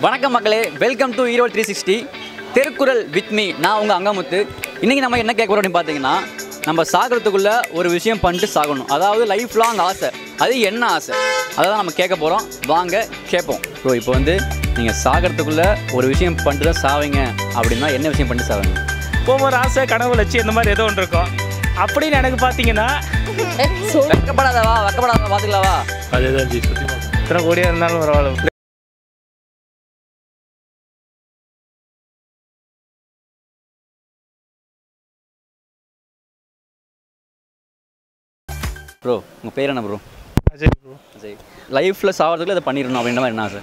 வணக்கம் மக்களே welcome to Erode three sixty Thirukkural with me நான் உங்கள் அங்கமுத்து இன்றைக்கி நம்ம என்ன கேட்க போகிறோம் அப்படின்னு பார்த்தீங்கன்னா நம்ம சாகிறதுக்குள்ளே ஒரு விஷயம் பண்ணிட்டு சாகணும் அதாவது லைஃப் லாங் ஆசை அது என்ன ஆசை அதை தான் நம்ம கேட்க போகிறோம் வாங்க கேட்போம் ஸோ இப்போ வந்து நீங்கள் சாகிறதுக்குள்ளே ஒரு விஷயம் பண்ணிட்டு தான் சாவீங்க அப்படின்னா என்ன விஷயம் பண்ணிட்டு சாவீங்க ஒவ்வொரு ஆசை கனவு லட்சியம் இந்த மாதிரி ஏதோ ஒன்று இருக்கும் அப்படின்னு எனக்கு பார்த்தீங்கன்னா வெக்கப்படாதவா வெக்கப்படாதவா பார்த்துக்கலாவா அதுதான் ஜி இத்தனை கோடியாக இருந்தாலும் பரவாயில்ல ப்ரோ உங்கள் பேர் என்ன ப்ரோ அஜய் ப்ரோ சரி லைஃப்பில் சாகிறதுக்குள்ள இதை பண்ணிடணும் அப்படின்ற மாதிரி என்ன ஆசை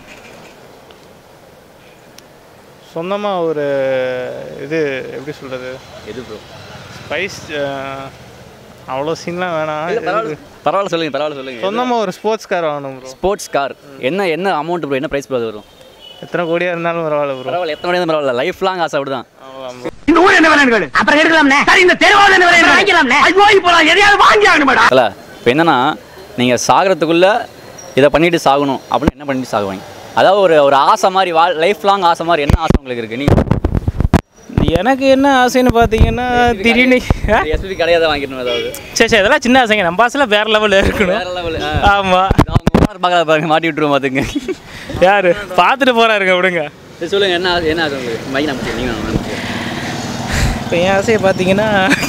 சொந்தமாக ஒரு இது எப்படி சொல்கிறது எது ப்ரோ ஸ்பைஸ் அவ்வளோ சீன்லாம் வேணாம் பரவாயில்ல பரவாயில்ல சொல்லுங்கள் பரவாயில்ல சொல்லுங்கள் சொந்தமாக ஒரு ஸ்போர்ட்ஸ் கார் வாங்கணும் ப்ரோ ஸ்போர்ட்ஸ் கார் என்ன என்ன அமௌண்ட் ப்ரோ என்ன ப்ரைஸ் ப்ரோ அது வரும் எத்தனை கோடியாக இருந்தாலும் பரவாயில்ல ப்ரோ பரவாயில்ல எத்தனை மணி பரவாயில்ல லைஃப் லாங் ஆசை அப்படிதான் இந்த ஊர் என்ன விலைன்னு கேளு அப்புறம் எடுக்கலாம்னே சரி இந்த தெருவாவது என்ன விலை வாங்கிக்கலாம்னே ஐயோ போலாம் எதையாவது வாங்கி ஆகணும் மேடம் இல்லை இப்போ என்னன்னா நீங்கள் சாகிறதுக்குள்ளே இதை பண்ணிட்டு சாகணும் அப்படின்னு என்ன பண்ணிட்டு சாகுவாங்க அதாவது ஒரு ஒரு ஆசை மாதிரி வா லைஃப் லாங் ஆசை மாதிரி என்ன ஆசை உங்களுக்கு இருக்குது நீங்கள் எனக்கு என்ன ஆசைன்னு பார்த்தீங்கன்னா திடீர்னு ஆ? எஸ்பி கடையாக வாங்கிடணும் ஏதாவது சரி சரி இதெல்லாம் சின்ன ஆசைங்க நம்ம ஆசையில் வேற லெவலில் இருக்கணும் வேற லெவல் ஆமாம் அவங்க ஓனர் பார்க்காத பாருங்க மாட்டி விட்டுருவோம் பார்த்துங்க யார் பார்த்துட்டு போகிறாருங்க விடுங்க சரி சொல்லுங்கள் என்ன ஆசை என்ன ஆசை உங்களுக்கு மைக் நம்ம நீங்கள் இப்போ என் ஆசையை பார்த்தீங்கன்னா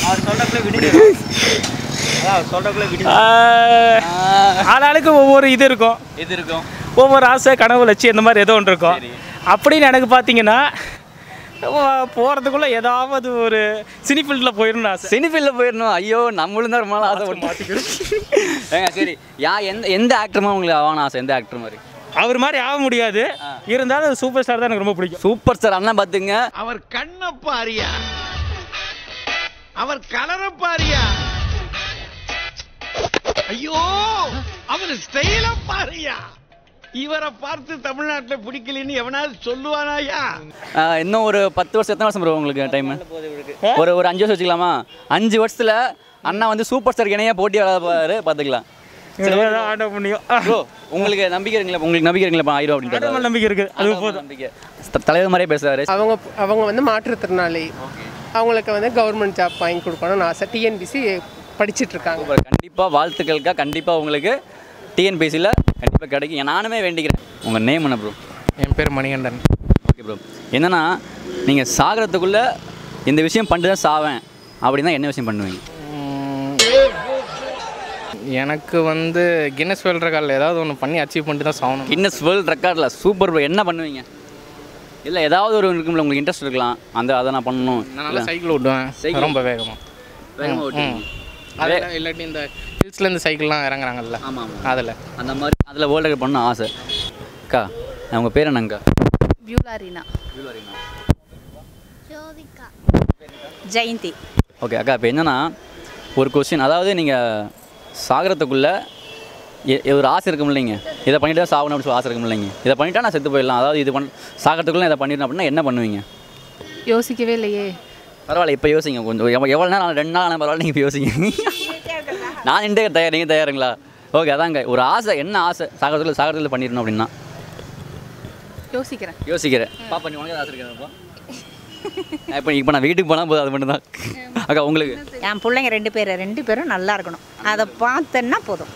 ஆளாளுக்கு ஒவ்வொரு இது இருக்கும் இது இருக்கும் ஒவ்வொரு ஆசை கனவு லட்சியம் இந்த மாதிரி ஏதோ ஒன்று இருக்கும் அப்படின்னு எனக்கு பார்த்தீங்கன்னா போகிறதுக்குள்ளே ஏதாவது ஒரு சினி ஃபீல்டில் போயிடணும்னு ஆசை சினிஃபீல்டில் போயிடணும் ஐயோ நம்மளும் தான் ரொம்ப நாள் ஆசை மாட்டிக்கிறோம் ஏங்க சரி யா எந்த எந்த ஆக்டருமா உங்களுக்கு ஆகணும் ஆசை எந்த ஆக்டர் மாதிரி அவர் மாதிரி ஆக முடியாது இருந்தாலும் சூப்பர் ஸ்டார் தான் எனக்கு ரொம்ப பிடிக்கும் சூப்பர் ஸ்டார் அண்ணன் பார்த்துங்க அவர் கண்ண பாரியா அவர் கலர பாரியா ஐயோ அவர் ஸ்டைல பாரியா இவரை பார்த்து தமிழ்நாட்டுல பிடிக்கலன்னு எவனாவது சொல்லுவானாயா ஆஹ், இன்னும் ஒரு பத்து வருஷம் எத்தனை வருஷம் ப்ரோ உங்களுக்கு டைம் ஒரு ஒரு அஞ்சு வருஷம் வச்சுக்கலாமா அஞ்சு வருஷத்துல அண்ணா வந்து சூப்பர் ஸ்டார் இணையாக போட்டி விளையாடுவாரு பார்த்துக்கலாம் இவ்வளவுதான் ஆட முடியும் ப்ரோ உங்களுக்கு நம்பிக்கை இருக்குங்களா உங்களுக்கு நம்பிக்கை இருக்குங்களா ஆயிரம் கடவுள் அப்படின்னு நம்பிக்கை இருக்குது அது போதும் நம்பிக்கை த- தலைவர் மாதிரியே பேசுறாரு அவங்க அவங்க வந்து மாற்றுத்திறனாளி அவங்களுக்கு வந்து கவர்மெண்ட் ஜாப் வாங்கி கொடுக்கணும்னு ஆசை டிஎன்பிசி படிச்சிட்டு இருக்காங்க சூப்பர் கண்டிப்பாக வாழ்த்துக்கள்க்கா கண்டிப்பாக உங்களுக்கு டிஎன்பிசியில் கண்டிப்பாக கிடைக்கும் நானுமே வேண்டிக்கிறேன் உங்கள் நேம் என்ன ப்ரோ என் பேர் மணிகண்டன் ஓகே ப்ரோ என்னன்னா நீங்கள் சாகிறதுக்குள்ளே இந்த விஷயம் பண்ணிட்டு தான் சாவேன் அப்படின்னா என்ன விஷயம் பண்ணுவீங்க எனக்கு வந்து கின்னஸ் வேர்ல்ட் ரெக்கார்டில் ஏதாவது ஒன்று பண்ணி அச்சீவ் பண்ணிட்டு தான் சாகணும் கின்னஸ் வேர்ல்ட் ரெக்கார்டில் சூப்பர் ப்ரோ என்ன பண்ணுவீங்க இல்லை ஏதாவது ஒரு இருக்கும்ல உங்களுக்கு இன்ட்ரெஸ்ட் இருக்கலாம் அந்த அதை நான் பண்ணணும் நான் நல்லா சைக்கிள் ஓட்டுவேன் சைக்கிள்? ரொம்ப வேகமாக வேகமாக ஓட்டுவீங்க அதில் இல்லாட்டி இந்த ஹில்ஸ்லேருந்து சைக்கிள்லாம் இறங்குறாங்கல்ல ஆமாம் ஆமாம் அதில் அந்த மாதிரி அதில் வேர்ல்டு ரெக்கார்ட் பண்ண ஆசை அக்கா உங்கள் பேர் என்னங்கக்கா பியூலாரினா ஜெயந்தி ஓகே அக்கா இப்போ என்னன்னா ஒரு கொஸ்டின் அதாவது நீங்கள் சாகிறதுக்குள்ளே ஒரு ஆசை இருக்கும் இல்லைங்க இதை பண்ணிட்டு தான் சாகணும் அப்படின்னு சொல்லி ஆசை இருக்கும் இல்லைங்க இதை பண்ணிட்டா நான் செத்து போயிடலாம் அதாவது இது பண்ண சாகிறதுக்குள்ளே இதை பண்ணிடணும் அப்படின்னா என்ன பண்ணுவீங்க யோசிக்கவே இல்லையே பரவாயில்ல இப்போ யோசிங்க கொஞ்சம் எவ்வளோ எவ்வளோ நேரம் ரெண்டு நாள் ஆனால் பரவாயில்ல நீங்கள் இப்போ யோசிங்க நான் நின்று தயார் நீங்கள் தயாருங்களா ஓகே அதாங்க ஒரு ஆசை என்ன ஆசை சாகிறதுக்குள்ள சாகிறதுக்குள்ள பண்ணிடணும் அப்படின்னா யோசிக்கிறேன் யோசிக்கிறேன் பாப்பா நீ உனக்கு ஆசை இருக்கிறப்பா இப்போ இப்போ நான் வீட்டுக்கு போனால் போதும் அது மட்டும்தான் அக்கா உங்களுக்கு என் பிள்ளைங்க ரெண்டு பேர் ரெண்டு பேரும் நல்லா இருக்கணும் அதை பார்த்தேன்னா போதும்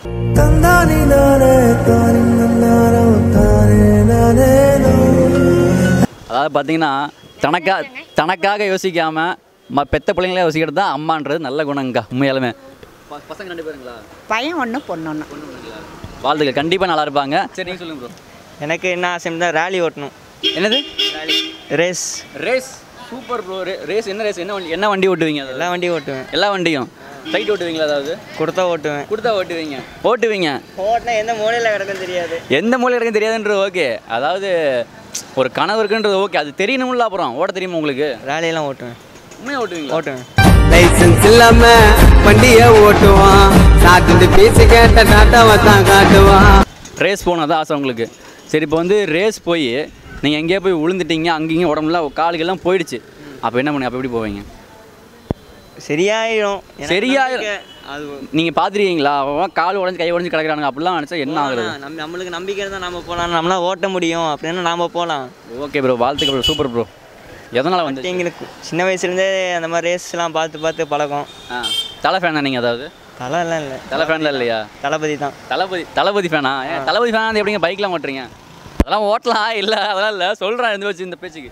அதாவது பார்த்தீங்கன்னா தனக்கா தனக்காக யோசிக்காம ம பெத்த பிள்ளைங்களே யோசிக்கிறது தான் அம்மான்றது நல்ல குணங்கக்கா உண்மையாலுமே பசங்க ரெண்டு பேருங்களா பையன் ஒன்று பொண்ணு ஒன்று வாழ்த்துக்கள் கண்டிப்பாக நல்லா இருப்பாங்க சரி நீங்கள் சொல்லுங்க ப்ரோ எனக்கு என்ன ஆசைன்னா ரேலி ஓட்டணும் என்னது race race super bro race என்ன ரேஸ் என்ன வண்டி என்ன வண்டி ஓட்டுவீங்க எல்லா வண்டியும் ஓட்டுவேன் எல்லா வண்டியும் சைட் ஓட்டுவீங்களா அதாவது கொடுத்தா ஓட்டுவேன் கொடுத்தா ஓட்டுவீங்க ஓட்டுவீங்க ஓட்டினா எந்த மூலையில் கிடக்கும் தெரியாது எந்த மூலையில் இருக்குன்னு தெரியாதுன்றது ஓகே அதாவது ஒரு கனவு இருக்குன்றது ஓகே அது தெரியணும்ல அப்புறம் ஓட்ட தெரியுமா உங்களுக்கு ரேலியெல்லாம் ஓட்டுவேன் உண்மையாக ஓட்டுவீங்களா ஓட்டுவேன் லைசன்ஸ் இல்லாம வண்டிய ஓட்டுவான் சாக்கு பேசி கேட்ட டாட்டாவை தான் காட்டுவான் ரேஸ் போகணும் அதான் ஆசை உங்களுக்கு சரி இப்போ வந்து ரேஸ் போய் நீங்கள் எங்கேயோ போய் விழுந்துட்டீங்க அங்கேயும் உடம்புல காலுக்கெல்லாம் போயிடுச்சு அப்போ என்ன பண்ணி அப்போ எப்படி போவீங்க சரியாயிடும் எனக்கு சரியாயிரும் நம்பிக்கை. அது நீங்கள் பார்த்துருக்கீங்களா அவன் கால் உடஞ்சி கை உடஞ்சி கிடக்குறானுங்க அப்படிலாம் நினச்சா என்ன ஆகுறது நம்ம நம்மளுக்கு நம்பிக்கை இருந்தால் நம்ம போகலாம் நம்மளாம் ஓட்ட முடியும் அப்படின்னா நாம போகலாம் ஓகே ப்ரோ வாழ்த்துக்கள் ப்ரோ சூப்பர் ப்ரோ எதனால் வந்து எங்களுக்கு சின்ன வயசுலேருந்தே அந்த மாதிரி ரேஸ்லாம் பார்த்து பார்த்து பழக்கம் ஆ தலை ஃபேனா நீங்கள் அதாவது தலைலாம் இல்லை தலை ஃபேன்ல இல்லையா தளபதி தான் தளபதி தளபதி ஃபேனா ஏன் தளபதி ஃபேனா வந்து எப்படிங்க பைக்லாம் ஓட்டுறீங்க அதெல்லாம் ஓட்டலாம் இல்லை அதெல்லாம் இல்லை சொல்கிறேன் இருந்து வச்சு இந்த பேச்சுக்கு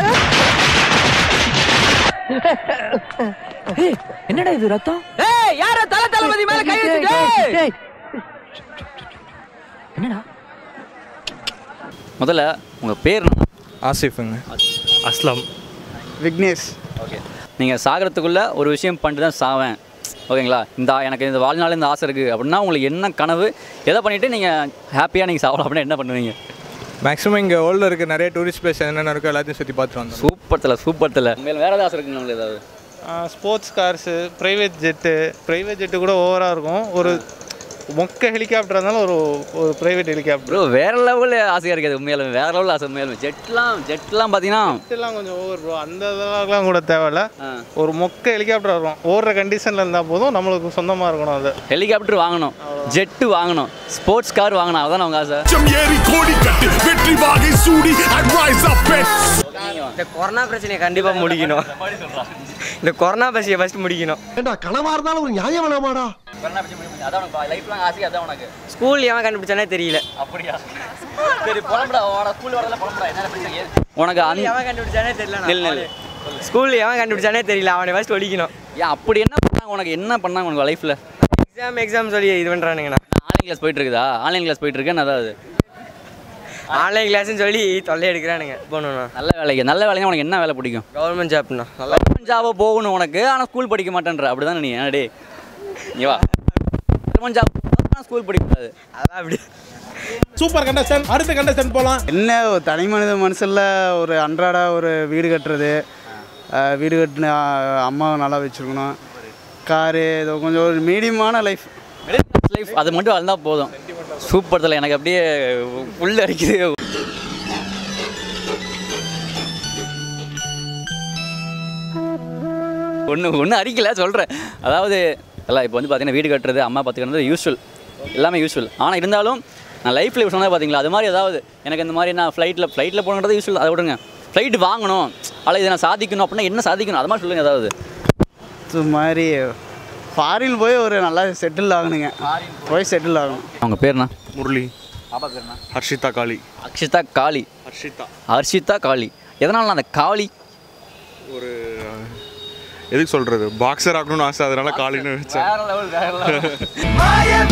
என்னடா இது ரத்தம் ஏய் யார தல தளபதி மேல கை வச்சுட்டு என்னடா முதல்ல உங்கள் பேர் என்ன? ஆசிஃபுங்க அஸ்லம் விக்னேஷ் ஓகே நீங்கள் சாகிறதுக்குள்ளே ஒரு விஷயம் பண்ணிட்டு தான் சாவேன் ஓகேங்களா இந்த எனக்கு இந்த வாழ்நாள் இந்த ஆசை இருக்குது அப்படின்னா உங்களுக்கு என்ன கனவு எதை பண்ணிவிட்டு நீங்கள் ஹாப்பியாக நீங்கள் சாவலாம் அப்படின்னா என்ன பண்ணுவீங்க மேக்ஸிமம் இங்கே வேர்ல்டில் இருக்க நிறைய டூரிஸ்ட் பிளேஸ் என்னென்ன இருக்கோ எல்லாத்தையும் சுற்றி பார்த்துட்டு வந்தோம் சூப்பர் தலை சூப்பர் தலை உண்மையில வேறு ஏதாவது ஆசை இருக்குங்க உங்களுக்கு ஏதாவது sports cars private jet private jet கூட ஓவராக இருக்கும் ஒரு மொக்க ஹெலிகாப்டர் இருந்தாலும் ஒரு ஒரு ப்ரைவேட் ஹெலிகாப்டர் ப்ரோ வேற லெவலில் ஆசையாக இருக்குது உண்மையிலுமே வேற லெவலில் ஆசை உண்மையிலுமே ஜெட்லாம் ஜெட்லாம் பார்த்தீங்கன்னா இதெல்லாம் கொஞ்சம் ஓவர் ப்ரோ அந்த இதெல்லாம் கூட தேவையில்ல ஆ. ஒரு மொக்க ஹெலிகாப்டர் இருக்கும் ஓடுற கண்டிஷனில் இருந்தால் போதும் நம்மளுக்கு சொந்தமாக இருக்கணும் அது ஹெலிகாப்டர் வாங்கணும் ஜெட்டு வாங்கணும் ஸ்போர்ட்ஸ் கார் வாங்கணும் அதான் உங்க ஆசை வெற்றி வாகை சூடி and rise up இந்த கொரோனா பிரச்சனையை கண்டிப்பாக முடிக்கணும் இந்த கொரோனா பிரச்சனையை ஃபஸ்ட்டு முடிக்கணும் ஏண்டா கனவா இருந்தாலும் ஒரு நியாயம் வேணாமாடா அதான் உனக்கு லைஃப் லாங் ஆசை அதான் உனக்கு ஸ்கூல் எவன் கண்டுபிடிச்சானே தெரியல அப்படியா சரி புலம்புடா உனக்கு ஸ்கூல் வரல புலம்புடா என்ன பிரச்சனை உனக்கு அந்த எவன் கண்டுபிடிச்சானே தெரியல நில், நில். ஸ்கூல் எவன் கண்டுபிடிச்சானே தெரியல அவனை ஃபஸ்ட் ஒழிக்கணும் ஏன் அப்படி என்ன பண்ணாங்க உனக்கு என்ன பண்ணாங்க உனக்கு லைஃப்பில் எக்ஸாம் எக்ஸாம் சொல்லி இது பண்ணுறானுங்கண்ணா ஆன்லைன் கிளாஸ் போயிட்டு இருக்குதா ஆன்லைன் கிளாஸ் போயிட்டு இருக்கேன் அதாவது ஆன்லைன் கிளாஸ்னு சொல்லி தொல்லை எடுக்கிறானுங்க போகணுண்ணா நல்ல வேலைக்கு நல்ல வேலைக்கு உனக்கு என்ன வேலை பிடிக்கும் கவர்மெண்ட் ஜாப்ண்ணா நல்லா கவர்மெண்ட் ஜாபை போகணும் உனக்கு ஆனால் ஸ்கூல் படிக்க மாட்டேன்ற அப்படி தானே நீ என்னடே நீ வா கவர்மெண்ட் ஜாப் ஸ்கூல் படிக்கக்கூடாது அதான் அப்படி சூப்பர் கண்டஸ்டன் அடுத்த கண்டஸ்டன் போலாம் என்ன ஒரு தனி மனித மனுஷனில் ஒரு அன்றாட ஒரு வீடு கட்டுறது அஹ், வீடு கட்டின அம்மாவை நல்லா வச்சுருக்கணும் காரு இது கொஞ்சம் ஒரு மீடியமான லைஃப் லைஃப் அது மட்டும் வாழ்ந்தால் போதும் சூப்பர் தலை எனக்கு அப்படியே உள்ள அடிக்குது ஒன்று ஒன்று அடிக்கல சொல்கிறேன் அதாவது எல்லாம் இப்போ வந்து பார்த்தீங்கன்னா வீடு கட்டுறது அம்மா பார்த்துக்கிறது யூஸ்வல் எல்லாமே யூஸ்வல் ஆனால் இருந்தாலும் நான் லைஃப்பில் யூஸ் பண்ணால் பார்த்தீங்களா அது மாதிரி ஏதாவது எனக்கு இந்த மாதிரி நான் ஃப்ளைட்டில் ஃப்ளைட்டில் போகணுன்றது யூஸ்வல் அதை விடுங்க ஃப்ளைட் வாங்கணும் அல்ல இதை நான் சாதிக்கணும் அப்படின்னா என்ன சாதிக்கணும் அது மாதிரி சொல்லுங்கள் ஏதாவது இது மாதிரி ஃபாரின் போய் ஒரு நல்லா செட்டில் ஆகணுங்க போய் செட்டில் ஆகணும் அவங்க பேர்னா முரளி பாப்பா பேர்னா ஹர்ஷிதா காளி அக்ஷிதா காளி ஹர்ஷிதா ஹர்ஷிதா காளி எதனால அந்த காளி ஒரு எதுக்கு சொல்றது பாக்ஸர் ஆகணும்னு ஆசை அதனால காளின்னு வச்சேன் வேற லெவல் வேற லெவல்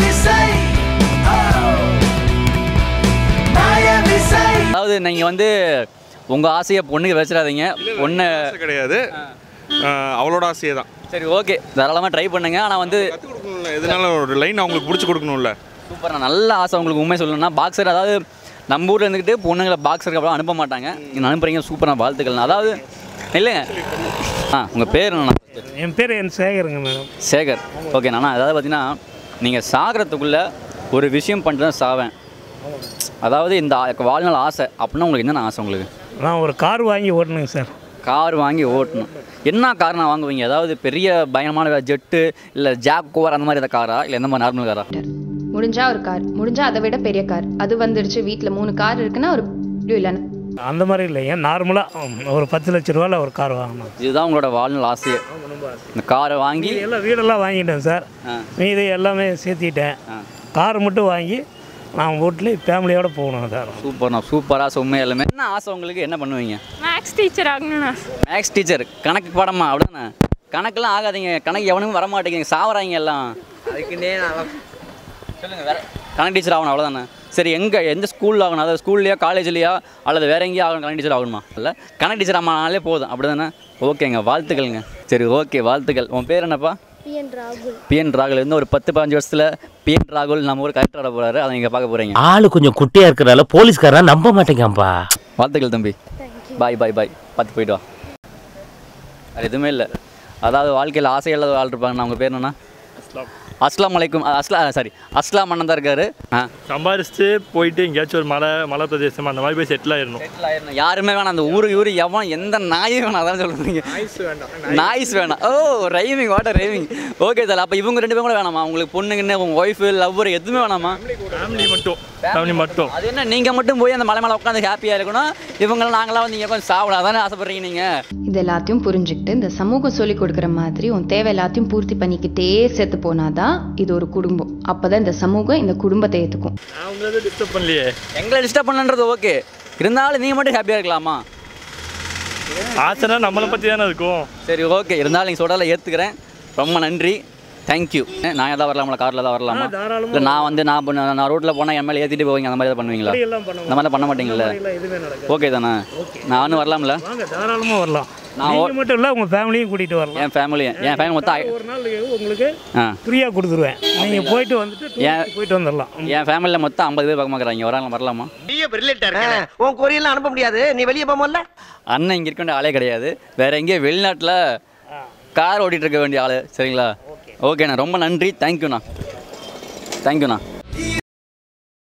அதாவது நீங்கள் வந்து உங்கள் ஆசையை பொண்ணுக்கு வச்சிடாதீங்க பொண்ணை ஆசை கிடையாது அஹ், அவளோட ஆசையே தான் சரி ஓகே தாராளமாக ட்ரை பண்ணுங்க ஆனால் வந்து கற்றுக் கொடுக்கணும்ல எதனால ஒரு லைன் அவங்களுக்கு பிடிச்சி கொடுக்கணும்ல சூப்பர் நல்ல ஆசை உங்களுக்கு உண்மை சொல்லணும்னா பாக்ஸர் அதாவது நம்ம ஊரில் இருந்துக்கிட்டு பொண்ணுங்களை பாக்ஸருக்கு அப்புறம் அனுப்ப மாட்டாங்க நீங்கள் அனுப்புறீங்க சூப்பரான வாழ்த்துக்கள் அதாவது இல்லைங்க ஆ உங்கள் பேர் என்ன என் பேர் என் சேகருங்க மேடம் சேகர் ஓகே நானா அதாவது பார்த்தீங்கன்னா நீங்கள் சாகிறதுக்குள்ளே ஒரு விஷயம் பண்ணிட்டு தான் சாவேன் அதாவது இந்த ஆ- வாழ்நாள் ஆசை அப்படின்னா உங்களுக்கு என்னென்ன ஆசை உங்களுக்கு நான் ஒரு கார் வாங்கி ஓட்டணுங்க சார் கார் வாங்கி ஓட்டணும் என்ன கார் நான் வாங்குவீங்க அதாவது பெரிய பயங்கரமான ஜெட்டு இல்லை ஜாக் கோவர் அந்த மாதிரி ஏதாவது காரா இல்லை எந்த மாதிரி நார்மல் காரா முடிஞ்சா ஒரு கார் முடிஞ்சா அதை விட பெரிய கார் அது வந்துடுச்சு வீட்டில் மூணு கார் இருக்குன்னா ஒரு இல்லைன்னு அந்த மாதிரி இல்லைங்க நார்மலாக ஒரு பத்து லட்ச ரூபாயில் ஒரு கார் வாங்கணும் இதுதான் உங்களோட வாழ்நாள் ஆசையே இந்த காரை வாங்கி மீதி எல்லாம் வீடெல்லாம் வாங்கிட்டேன் சார் ஆ. மீதி எல்லாமே சேர்த்திட்டேன் கார் மட்டும் வாங்கி நான் வீட்டில் ஃபேமிலியோடு போகணும் சார் சூப்பர்ண்ணா சூப்பர் ஆசை உண்மை எல்லாமே என்ன ஆசை உங்களுக்கு என்ன பண்ணுவீங்க மேக்ஸ் டீச்சர் ஆகணும்ண்ணா மேக்ஸ் டீச்சர் கணக்கு பாடமா அப்படிதானே கணக்கெல்லாம் ஆகாதீங்க கணக்கு எவனும் வர மாட்டேங்குங்க சாவறாங்க எல்லாம் அதுக்குன்னே நான் சொல்லுங்க வேற கணக்கு டீச்சர் ஆகணும் அவ்வளோதானே சரி எங்கே எந்த ஸ்கூலில் ஆகணும் அதாவது ஸ்கூல்லையா காலேஜ்லையா அல்லது வேற எங்கேயும் ஆகணும் கணக்கு டீச்சர் ஆகணுமா இல்லை கணக்கு டீச்சர் ஆமானாலே போதும் அப்படி தானே ஓகேங்க வாழ்த்துக்கள்ங்க சரி ஓகே வாழ்த்துக்கள் உன் பேர் என்னப்பா பிஎன் ராகுல் பிஎன் ராகுல் இருந்து ஒரு பத்து பதினஞ்சு வருஷத்தில் பிஎன் ராகுல் நம்ம ஊர் கலெக்டர் ஆட போகிறாரு அதை நீங்கள் பார்க்க போகிறீங்க ஆளு கொஞ்சம் குட்டியா இருக்கிறதால போலீஸ்காரன் நம்ப மாட்டேங்கப்பா வாழ்த்துக்கள் தம்பி பாய் பாய் பாய் பார்த்து போயிட்டு வா அது எதுவுமே இல்லை அதாவது வாழ்க்கையில் ஆசை இல்லாத ஆள் இருப்பாங்க அவங்க பேர் என்னன்னா அஸ்லாம் வலைக்கும் அஸ்லா சாரி அஸ்லாம் அண்ணன் தான் இருக்காரு ஆ சம்பாரிச்சுட்டு போயிட்டு எங்கேயாச்சும் ஒரு மலை மலை பிரதேசம் அந்த மாதிரி போய் செட்டில் ஆயிடணும் யாருமே வேணாம் அந்த ஊரு ஊரு எவன் எந்த நாயும் வேணாம் அதான் சொல்றீங்க நாய்ஸ் வேணாம் ஓ rhyming water rhyming okay sir அப்போ இவங்க ரெண்டு பேரும் கூட வேணாமா உங்களுக்கு பொண்ணுங்கன்னு உங்க ஒய்ஃபு லவ்வர் எதுவுமே வேணாமா ஃபேமிலி மட்டும் ஃபேமிலி மட்டும் அது என்ன நீங்க மட்டும் போய் அந்த மலை மேலே உட்காந்து ஹாப்பியா இருக்கணும் இவங்களாம் நாங்களாம் வந்து இங்கே உட்காந்து சாப்பிட அதானே ஆசைப்படுறீங்க நீங்க இது எல்லாத்தையும் புரிஞ்சுக்கிட்டு இந்த சமூகம் சொல்லி கொடுக்குற மாதிரி உன் தேவை எல்லாத்தையும் பூர்த்தி பண்ணிக்கிட்டே சேர்த்து போனாதான் இது ஒரு குடும்பம் அப்பதான் இந்த சமூகம் இந்த குடும்பத்தை ஏற்றுக்கும் நான் உங்களை டிஸ்டர்ப் பண்ணலையே எங்களை டிஸ்டர்ப் பண்ணன்றது ஓகே இருந்தாலும் நீங்க மட்டும் ஹாப்பியா இருக்கலாமா ஆசைனா நம்மளை பற்றி தானே இருக்கும் சரி ஓகே இருந்தாலும் நீங்கள் சொல்கிறத ஏற்றுக்கிறேன் ரொம்ப நன்றி தேங்க்யூ நான் எதாவது வரலாமா காரில் தான் வரலாமா ஆ, தாராளமா இல்லை நான் வந்து நான் பண்ண- நான் ரோட்டில் போனால் என் மேலே ஏற்றிட்டு போவீங்க அந்த மாதிரி தான் பண்ணுவீங்களா அப்படியெல்லாம் பண்ண அந்த மாதிரிலாம் பண்ண மாட்டீங்களா மாதிரிலாம் எதுவுமே நடக்காது. ஓகே தானே நானும் வரலாம்ல வாங்க தாராளமாக வரலாம் நான் நீங்க மட்டும் இல்லை உங்கள் ஃபேமிலியும் கூட்டிகிட்டு வரலாம் என் ஃபேமிலி என் ஃபேமிலி மொத்தம் ஐ- ஒரு நாள் உங்களுக்கு ஆ ஃப்ரீயாக கொடுத்துருவேன் நீங்கள் போயிட்டு வந்துட்டு ஏன் tourist போயிட்டு வந்துடலாம் என் ஃபேமிலியில் மொத்தம் ஐம்பது பேர் பக்கம் இருக்கிறாங்க வரலாம் வரலாமா உன் கொரியெல்லாம் அனுப்ப முடியாது நீ வெளியே போமல்ல அண்ணன் இங்கே இருக்க வேண்டிய ஆளே கிடையாது வேற எங்கேயோ வெளிநாட்டில் கார் ஓட்டிகிட்டு இருக்க வேண்டிய ஆள் சரிங்களா ஓகேண்ணா ரொம்ப நன்றி தேங்க்யூண்ணா தேங்க்யூண்ணா